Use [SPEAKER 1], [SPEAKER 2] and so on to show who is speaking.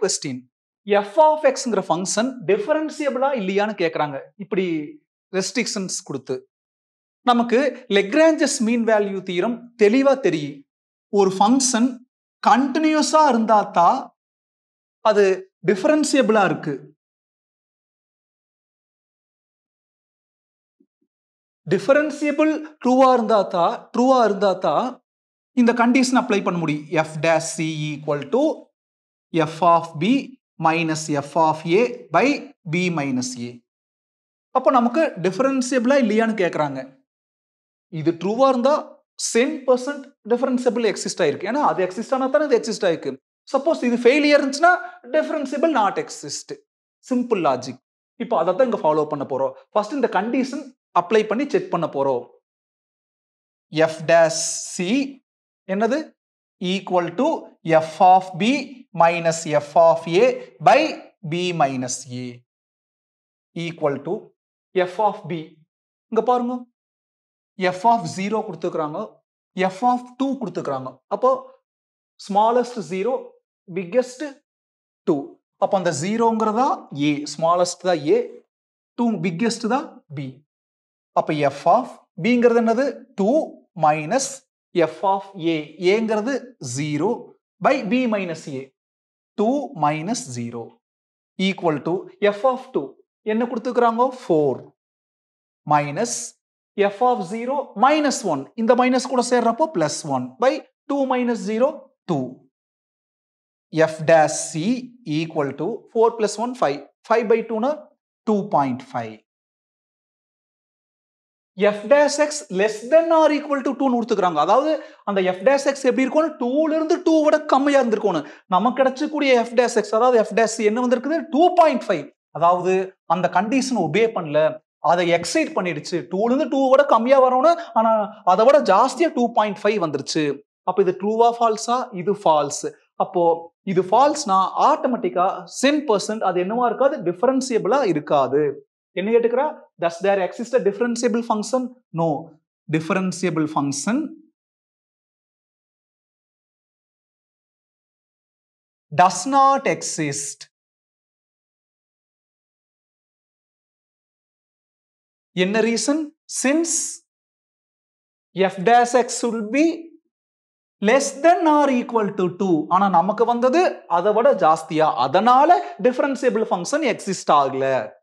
[SPEAKER 1] question f of எக்ஸ்ங்கிற function டிஃபரன்சியபிளா இல்லையான்னு கேட்குறாங்க இப்படி ரெஸ்ட்ரிக்ஷன்ஸ் கொடுத்து நமக்கு லெக்ராஞ்சஸ் மீன் வேல்யூ தீரம் தெளிவா தெரியும் ஒரு ஃபங்க்ஷன் கண்டினியூஸா இருந்தா தான் அது டிஃபரன்சியபிளா இருக்கு டிஃபரன்சியபிள் ட்ரூவா இருந்தா தான் ட்ரூவா இருந்தா தான் இந்த கண்டிஷன் அப்ளை பண்ண முடியும் f dash c equal to f of b minus f of a by b minus a அப்போ நமக்கு டிஃபரன்சியபிளா இல்லையான்னு கேட்குறாங்க இது ட்ரூவா இருந்தா சென் பர்சன்ட் டிஃபரன்சியபிள் எக்ஸிஸ்ட் ஆயிருக்கு ஏன்னா அது எக்ஸிஸ்ட் ஆனால் தானே இது எக்ஸிஸ்ட் ஆயிருக்கு சப்போஸ் இது ஃபெயிலியர் இருந்துச்சுன்னா differentiable not exist simple logic இப்போ அதை தான் இங்கே ஃபாலோ பண்ண போறோம் ஃபர்ஸ்ட் இந்த கண்டிஷன் அப்ளை பண்ணி செக் பண்ண போறோம் எஃப் டேஷ் சி என்னது equal to f of b minus f of a by b minus a equal to f of b இங்க பாருங்க எஃப் ஆஃப் ஜீரோ கொடுத்துக்கிறாங்க எஃப் ஆஃப் டூ கொடுத்துக்கிறாங்க அப்போ ஸ்மாலஸ்ட் ஜீரோ பிக்கெஸ்ட் டூ அப்போ அந்த ஜீரோங்கிறதா a smallest தான் a two biggest தான் b அப்போ எஃப் ஆஃப் பிங்கிறது என்னது two minus f of a ஏங்கிறது zero by b minus a two minus zero equal to f of two என்ன கொடுத்துக்கிறாங்க four minus f of zero minus one இந்த minus கூட சேர்றப்போ plus one by two minus zero two f dash c equal to four plus one five five by டூனா two point five f dash X less than or equal to டூன்னு கொடுத்துக்கிறாங்க அதாவது அந்த F dash X எப்படி இருக்கணும் டூல இருந்து two விட கம்மியா இருந்திருக்கணும் நமக்கு கிடைச்சக்கூடிய எஃப் டேஷ் எக்ஸ் அதாவது எஃப் டேஷ் என்ன வந்திருக்குது டூ பாயிண்ட் ஃபைவ் அதாவது அந்த கண்டிஷன் ஒபே பண்ணல அதை எக்ஸைட் பண்ணிடுச்சு டூல இருந்து டூ விட கம்மியா வரணும் ஆனா அதை விட ஜாஸ்தியா டூ பாயிண்ட் ஃபைவ் வந்துருச்சு அப்ப இது ட்ரூவா ஃபால்ஸா இது ஃபால்ஸ் அப்போ இது ஃபால்ஸ்னா ஆட்டோமேட்டிக்கா சென் பர்சன்ட் அது என்னவா இருக்காது டிஃபரன்சியபிளா இருக்காது என்ன கேட்டுக்கிறா does there exist differentiable function no differentiable function does not exist என்ன reason since f dash x will be less than or equal to two ஆனா நமக்கு வந்தது அதை விட ஜாஸ்தியா அதனால டிஃபரன்சியபிள் ஃபங்க்ஷன் எக்ஸிஸ்ட் ஆகல